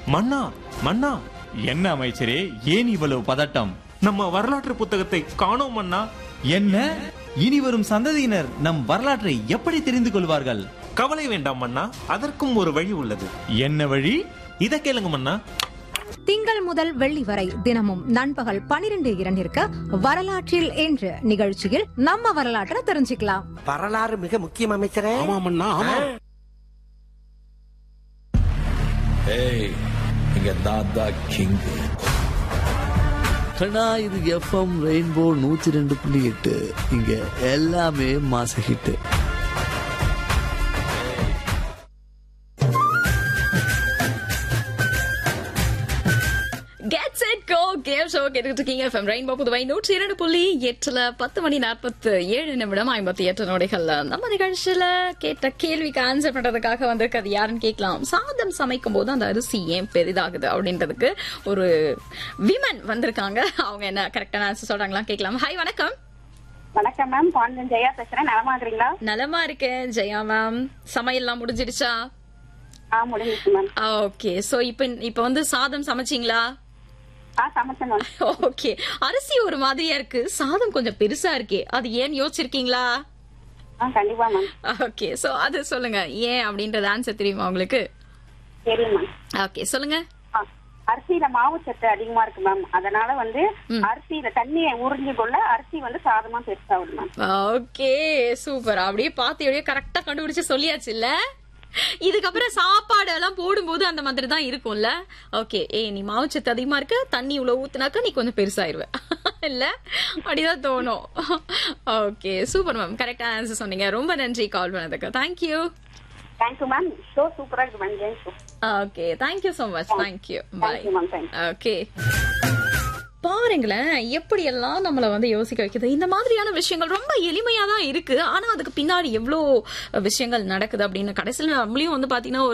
மன்னா மன்னா என்ன அமைச்சரே ஏன் இவ்வளவு பதட்டம் நம்ம வரலாற்று புத்தகத்தை காணோம் மன்னா என்ன இனி வரும் சந்ததியினர் நம் வரலாற்றை எப்படி தெரிந்து கொள்வார்கள் கவலை வேண்டாம் மன்னா அதற்கும் ஒரு வழி உள்ளது என்ன வழி இத கேளுங்க மன்னா திங்கள் முதல் வெள்ளி வரை தினமும் நண்பகல் பனிரெண்டு இரண்டிற்கு வரலாற்றில் என்று நிகழ்ச்சியில் நம்ம வரலாற்றை தெரிஞ்சுக்கலாம் வரலாறு மிக முக்கியம் அமைச்சரே ஆமாமண்ணா ஆமா ஏய் இங்க நான் தான் கிங் கண்ணா இது எஃப்எம் ரெயின்போ நூத்தி ரெண்டு புள்ளி எட்டு இங்க எல்லாமே மாச hit get set go game show கேட்டுட்டு இருக்கீங்க எஃப்எம் ரெயின்போ புதுவை நூற்றி இரண்டு புள்ளி எட்டுல பத்து மணி நாற்பத்து ஏழு நிமிடம் ஐம்பத்தி எட்டு நொடிகள்ல நம்ம நிகழ்ச்சியில கேட்ட கேள்விக்கு ஆன்சர் பண்றதுக்காக வந்திருக்கிறது யாருன்னு கேட்கலாம் சாதம் சமைக்கும் போது அந்த அரிசி ஏன் பெரிதாகுது அப்படின்றதுக்கு ஒரு விமன் வந்திருக்காங்க அவங்க என்ன கரெக்டான ஆன்சர் சொல்றாங்களா கேட்கலாம் ஹாய் வணக்கம் வணக்கம் மேம் பாண்டியன் ஜெயா பேசுறேன் நலமா இருக்கிறீங்களா நலமா இருக்கேன் ஜெயா மேம் சமையல்லாம் முடிஞ்சிடுச்சா ஆ முடிஞ்சிச்சு மேம் ஓகே சோ இப்ப இப்ப வந்து சாதம் சமைச்சீங்களா ஆ சமைச்சேன் மேம் ஓகே அரிசி ஒரு மாதிரியா இருக்கு சாதம் கொஞ்சம் பெருசா இருக்கே அது ஏன் யோசிச்சிருக்கீங்களா ஆ கண்டிப்பா மேம் ஓகே சோ அது சொல்லுங்க ஏன் அப்படின்றது ஆன்சர் தெரியுமா உங்களுக்கு சரி மேம் ஓகே சொல்லுங்க ஆ, அரிசியில மாவு சத்து அதிகமா இருக்கு மேம் அதனால வந்து அரிசியில தண்ணியை உறிஞ்சு கொள்ள அரிசி வந்து சாதமா பெருசாகுது மேம் ஓகே சூப்பர் அப்படியே பார்த்து எப்படியே கரெக்டா கண்டுபிடிச்சு சொல்லியாச்சு இல்ல இதுக்கப்புறம் சாப்பாடு எல்லாம் போடும்போது அந்த மாதிரி தான் இருக்கும்ல ஓகே ஏய் நீ மாவுச்சத்து அதிகமா இருக்கு தண்ணி இவ்வளவு ஊத்துனாக்க நீ கொஞ்சம் பெருசாயிருவ இல்ல அப்படிதான் தோணும் ஓகே சூப்பர் மேம் கரெக்டா ஆன்சர் சொன்னீங்க ரொம்ப நன்றி கால் பண்ணதுக்கு தேங்க்யூ தேங்க்யூ மேம் ஷோ சூப்பரா இருக்கு மேம் ஜெயின் show okay thank you so much thank you bye thank you ma'am thank you okay பாருங்களேன் எப்படி எல்லாம் நம்மள வந்து யோசிக்க வைக்குது இந்த மாதிரியான விஷயங்கள் ரொம்ப எளிமையா தான் இருக்கு ஆனா அதுக்கு பின்னாடி எவ்வளோ விஷயங்கள் நடக்குது அப்படின்னு கடைசியில் நம்மளையும் வந்து பாத்தீங்கன்னா